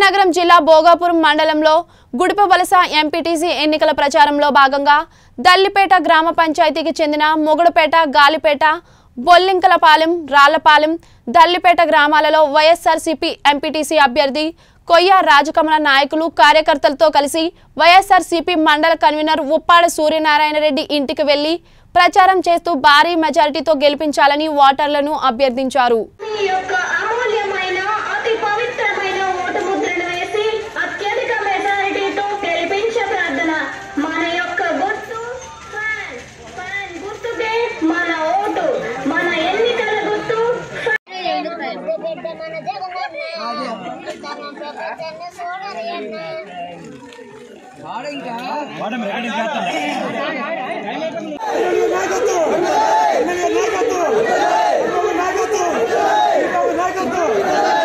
విజయనగరం జిల్లా భోగాపురం మండలంలో గుడిపవలస ఎంపీటీసీ ఎన్నికల ప్రచారంలో భాగంగా దల్లిపేట గ్రామ పంచాయతీకి చెందిన మొగుడుపేట గాలిపేట బొల్లింకలపాలెం రాళ్లపాలెం దల్లిపేట గ్రామాలలో వైఎస్ఆర్సీపీ ఎంపీటీసీ అభ్యర్థి కొయ్య రాజకమల నాయకులు కార్యకర్తలతో కలిసి వైఎస్ఆర్సీపీ మండల కన్వీనర్ ఉప్పాడ సూర్యనారాయణ రెడ్డి ఇంటికి వెళ్లి ప్రచారం చేస్తూ భారీ మెజారిటీతో గెలిపించాలని ఓటర్లను అభ్యర్థించారు మీ యొక్క అమూల్యమైన అతి పవిత్రమైన ఓటు ముద్రను వేసి అత్యధిక మెజారిటీతో గెలిపించే ప్రార్థన మన యొక్క గుర్తు ఫ్యాన్ ఫ్యాన్ గుర్తుకే మన ఓటు మన ఎన్నికల గుర్తు ఫ్యాన్. బిడ్డ మన జగనన్న తన ప్రపంచాన్ని చూడని అన్న నాయకత్వం నాయకత్వం నాయకత్వం నాయకత్వం